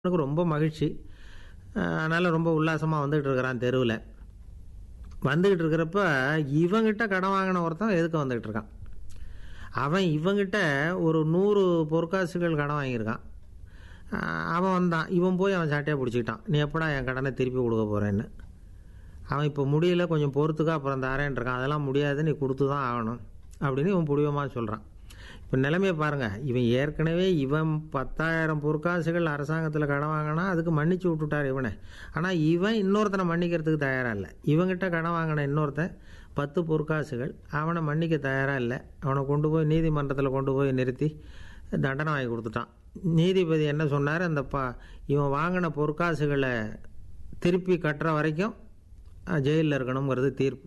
எனக்கு ரொம்ப மகிழ்ச்சி அதனால் ரொம்ப உல்லாசமாக வந்துக்கிட்டு இருக்கிறான் தெருவில் வந்துக்கிட்டு இருக்கிறப்ப இவங்கிட்ட கடன் வாங்கின ஒருத்தன் எதுக்கு வந்துக்கிட்டு இருக்கான் அவன் இவங்கிட்ட ஒரு நூறு பொற்காசுகள் கடன் வாங்கியிருக்கான் ஆஹ் அவன் வந்தான் இவன் போய் அவன் சாட்டையாக பிடிச்சிக்கிட்டான் நீ எப்படா என் கடனை திருப்பி கொடுக்க போகிறேன்னு அவன் இப்போ முடியல கொஞ்சம் பொறுத்துக்கா அப்புறம் தரேன் இருக்கான் அதெல்லாம் முடியாது நீ கொடுத்து தான் ஆகணும் அப்படின்னு இவன் புடிவமாக சொல்கிறான் இப்போ நிலைமையை பாருங்கள் இவன் ஏற்கனவே இவன் பத்தாயிரம் பொற்காசுகள் அரசாங்கத்தில் கடன் வாங்கினா அதுக்கு மன்னிச்சு விட்டுட்டார் இவனை ஆனால் இவன் இன்னொருத்தனை மன்னிக்கிறதுக்கு தயாராக இல்லை இவங்கிட்ட கடன் வாங்கின இன்னொருத்தன் பத்து பொற்காசுகள் அவனை மன்னிக்க தயாராக இல்லை அவனை கொண்டு போய் நீதிமன்றத்தில் கொண்டு போய் நிறுத்தி தண்டனை வாங்கி கொடுத்துட்டான் நீதிபதி என்ன சொன்னார் அந்த ப இவன் வாங்கின பொற்காசுகளை திருப்பி கட்டுற வரைக்கும் ஜெயிலில் இருக்கணுங்கிறது தீர்ப்பு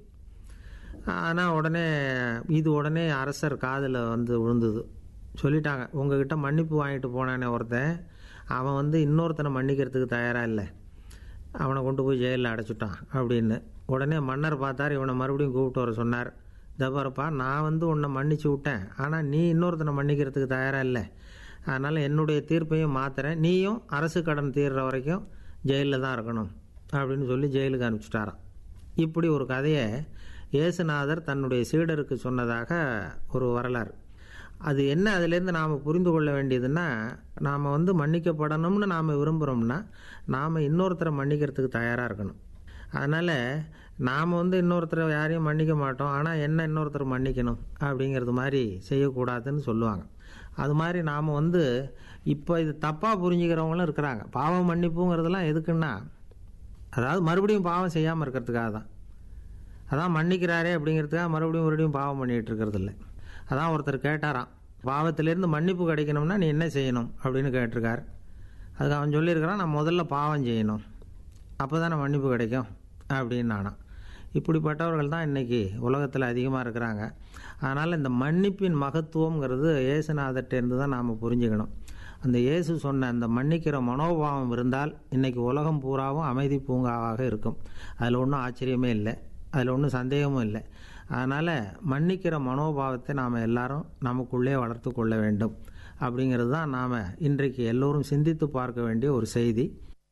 ஆனால் உடனே இது உடனே அரசர் காதில் வந்து விழுந்தது சொல்லிட்டாங்க உங்ககிட்ட மன்னிப்பு வாங்கிட்டு போனானே ஒருத்தன் அவன் வந்து இன்னொருத்தனை மன்னிக்கிறதுக்கு தயாராக இல்லை அவனை கொண்டு போய் ஜெயிலில் அடைச்சிட்டான் அப்படின்னு உடனே மன்னர் பார்த்தார் இவனை மறுபடியும் கூப்பிட்டு வர சொன்னார் தபாரப்பா நான் வந்து உன்னை மன்னிச்சு விட்டேன் ஆனால் நீ இன்னொருத்தனை மன்னிக்கிறதுக்கு தயாராக இல்லை அதனால் என்னுடைய தீர்ப்பையும் மாத்துறேன் நீயும் அரசு கடன் தீர்ற வரைக்கும் ஜெயிலில் தான் இருக்கணும் அப்படின்னு சொல்லி ஜெயிலுக்கு அனுப்பிச்சிட்டாராம் இப்படி ஒரு கதையை இயேசுநாதர் தன்னுடைய சீடருக்கு சொன்னதாக ஒரு வரலாறு அது என்ன அதுலேருந்து நாம் புரிந்து கொள்ள வேண்டியதுன்னா நாம் வந்து மன்னிக்கப்படணும்னு நாம் விரும்புகிறோம்னா நாம் இன்னொருத்தரை மன்னிக்கிறதுக்கு தயாராக இருக்கணும் அதனால் நாம் வந்து இன்னொருத்தரை யாரையும் மன்னிக்க மாட்டோம் ஆனால் என்ன இன்னொருத்தர் மன்னிக்கணும் அப்படிங்கிறது மாதிரி செய்யக்கூடாதுன்னு சொல்லுவாங்க அது மாதிரி நாம் வந்து இப்போ இது தப்பாக புரிஞ்சுக்கிறவங்களும் இருக்கிறாங்க பாவம் மன்னிப்புங்கிறதெல்லாம் எதுக்குன்னா அதாவது மறுபடியும் பாவம் செய்யாமல் இருக்கிறதுக்காக தான் அதான் மன்னிக்கிறாரே அப்படிங்கிறதுக்காக மறுபடியும் மறுபடியும் பாவம் பண்ணிகிட்டு இருக்கிறது இல்லை அதான் ஒருத்தர் கேட்டாராம் பாவத்திலேருந்து மன்னிப்பு கிடைக்கணும்னா நீ என்ன செய்யணும் அப்படின்னு கேட்டிருக்கார் அதுக்கு அவன் சொல்லியிருக்கிறான் நான் முதல்ல பாவம் செய்யணும் அப்போ தானே மன்னிப்பு கிடைக்கும் அப்படின்னு நானாம் இப்படிப்பட்டவர்கள் தான் இன்றைக்கி உலகத்தில் அதிகமாக இருக்கிறாங்க அதனால் இந்த மன்னிப்பின் மகத்துவங்கிறது இயேசுநாதர்கிட்டேருந்து தான் நாம் புரிஞ்சுக்கணும் அந்த இயேசு சொன்ன அந்த மன்னிக்கிற மனோபாவம் இருந்தால் இன்றைக்கி உலகம் பூராவும் அமைதி பூங்காவாக இருக்கும் அதில் ஒன்றும் ஆச்சரியமே இல்லை அதில் ஒன்றும் சந்தேகமும் இல்லை அதனால் மன்னிக்கிற மனோபாவத்தை நாம் எல்லாரும் நமக்குள்ளே வளர்த்து கொள்ள வேண்டும் அப்படிங்கிறது தான் நாம் இன்றைக்கு எல்லோரும் சிந்தித்து பார்க்க வேண்டிய ஒரு செய்தி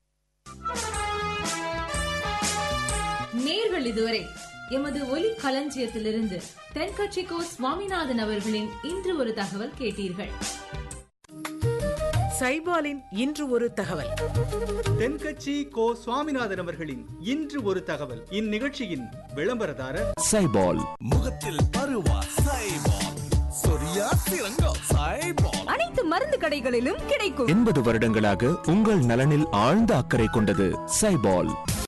நேர்கள் இதுவரை எமது ஒலி களஞ்சியத்திலிருந்து தென்கட்சிக்கோ சுவாமிநாதன் அவர்களின் இன்று ஒரு தகவல் கேட்டீர்கள் சைபாலின் இன்று ஒரு தகவல் தென்கட்சி கோ சுவாமிநாதன் அவர்களின் இன்று ஒரு தகவல் இந்நிகழ்ச்சியின் விளம்பரதாரர் சைபால் முகத்தில் பருவா சைபால் சொரியா சிறங்கா சைபால் அனைத்து மருந்து கடைகளிலும் கிடைக்கும் எண்பது வருடங்களாக உங்கள் நலனில் ஆழ்ந்த அக்கறை கொண்டது சைபால்